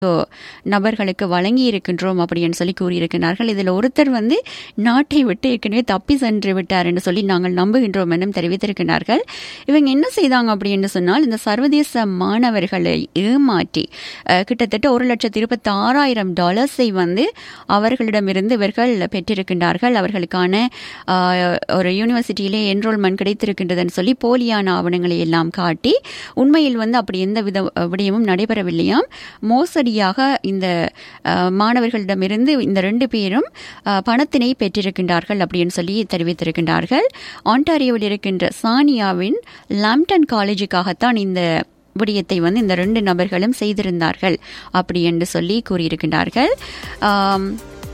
நபர்களுக்கு வழங்கி இருக்கின்றோம் அப்படின்னு சொல்லி கூறியிருக்கிறார்கள் இதில் ஒருத்தர் வந்து நாட்டை விட்டு ஏற்கனவே தப்பி சென்று விட்டார் என்று சொல்லி நாங்கள் நம்புகின்றோம் என்றும் தெரிவித்திருக்கிறார்கள் இவங்க என்ன செய்தாங்க அப்படின்னு சொன்னால் இந்த சர்வதேச மாணவர்களை ஏமாற்றி அஹ், கிட்டத்தட்ட ஒரு லட்சத்தி இருபத்தி ஆறாயிரம் டாலர்ஸை வந்து அவர்களிடமிருந்து இவர்கள் பெற்றிருக்கின்றார்கள் அவர்களுக்கான அஹ், ஒரு யூனிவர்சிட்டியிலே என்ரோல்மெண்ட் கிடைத்திருக்கின்றதுன்னு சொல்லி போலியான ஆவணங்களை எல்லாம் காட்டி உண்மையில் வந்து அப்படி எந்த வித விடயமும் நடைபெறவில்லையாம் மோசடியாக இந்த அஹ், மாணவர்களிடமிருந்து இந்த ரெண்டு பேரும் அஹ், பணத்தினை பெற்றிருக்கின்றார்கள் அப்படின்னு சொல்லி தெரிவித்திருக்கின்றார்கள் ஆன்டாரியோவில் இருக்கின்ற சானியாவின் லாம்டன் காலேஜுக்காகத்தான் இந்த விடயத்தை வந்து இந்த ரெண்டு நபர்களும் செய்திருந்தார்கள் அப்படி என்று சொல்லி கூறியிருக்கின்றார்கள் ஆம்,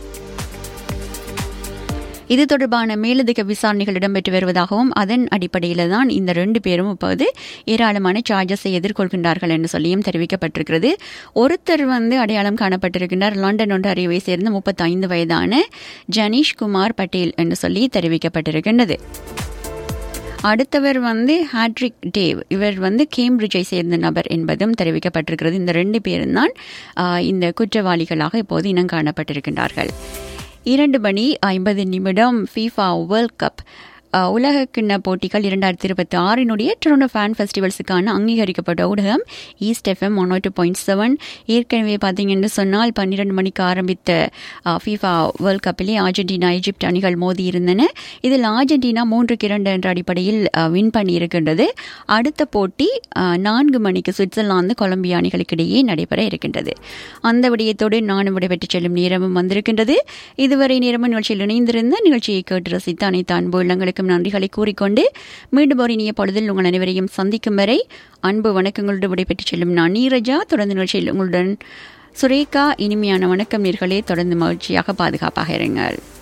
இது தொடர்பான மேலதிக விசாரணைகள் இடம்பெற்று வருவதாகவும் அதன் அடிப்படையில் தான் இந்த ரெண்டு பேரும் இப்போது ஏராளமான சார்ஜஸை எதிர்கொள்கின்றார்கள் என்று சொல்லியும் தெரிவிக்கப்பட்டிருக்கிறது ஒருத்தர் வந்து அடையாளம் காணப்பட்டிருக்கின்றார் லண்டன் ஒன்றாரியோவை சேர்ந்த முப்பத்தைந்து வயதான ஜனீஷ் குமார் பட்டேல் என்று சொல்லி தெரிவிக்கப்பட்டிருக்கின்றது அடுத்தவர் வந்து ஹாட்ரிக் டேவ் இவர் வந்து கேம்பிரிட்ஜை சேர்ந்த நபர் என்பதும் தெரிவிக்கப்பட்டிருக்கிறது இந்த ரெண்டு பேரும் தான் ஆஹ், இந்த குற்றவாளிகளாக இப்போது இனம் காணப்பட்டிருக்கின்றார்கள் இரண்டு மணி ஐம்பது நிமிடம் ஃபீஃபா வேர்ல்ட் கப் அஹ், உலகக்கிண்ண போட்டிகள் இரண்டாயிரத்தி இருபத்தி ஆறினுடைய டொரண்டோ ஃபேன் ஃபெஸ்டிவல்ஸுக்கான அங்கீகரிக்கப்பட்ட ஊடகம் East FM one two point seven ஏற்கனவே பார்த்தீங்கன்னு சொன்னால் பன்னிரண்டு மணிக்கு ஆரம்பித்த ஃபீஃபா வேர்ல்ட் கப்பிலே அர்ஜென்டினா எஜிப்ட் அணிகள் மோதி இருந்தன இதில் அர்ஜென்டினா மூன்றுக்கு இரண்டு என்ற அடிப்படையில் வின் பண்ணி இருக்கின்றது அடுத்த போட்டி அஹ், நான்கு மணிக்கு சுவிட்சர்லாந்து கொலம்பியா அணிகளுக்கு இடையே நடைபெற இருக்கின்றது அந்த விடயத்தோடு நானும் விடைபெற்று செல்லும் நேரமும் வந்திருக்கின்றது இதுவரை நேரமும் நிகழ்ச்சியில் இணைந்திருந்த நிகழ்ச்சியை கேட்டு ரசித்த அனைத்து அன்பு உள்ளங்களுக்கும் நன்றிகளை கூறிக்கொண்டு மீண்டும் ஒரு இனிய பொழுதில் உங்கள் அனைவரையும் சந்திக்கும் வரை அன்பு வணக்கங்களோடு விடைபெற்று செல்லும் நான் நீரஜா தொடர்ந்து நிகழ்ச்சியில் உங்களுடன் சுரேகா இனிமையான வணக்கம் நேர்களே தொடர்ந்து மகிழ்ச்சியாக பாதுகாப்பாக இருங்கள்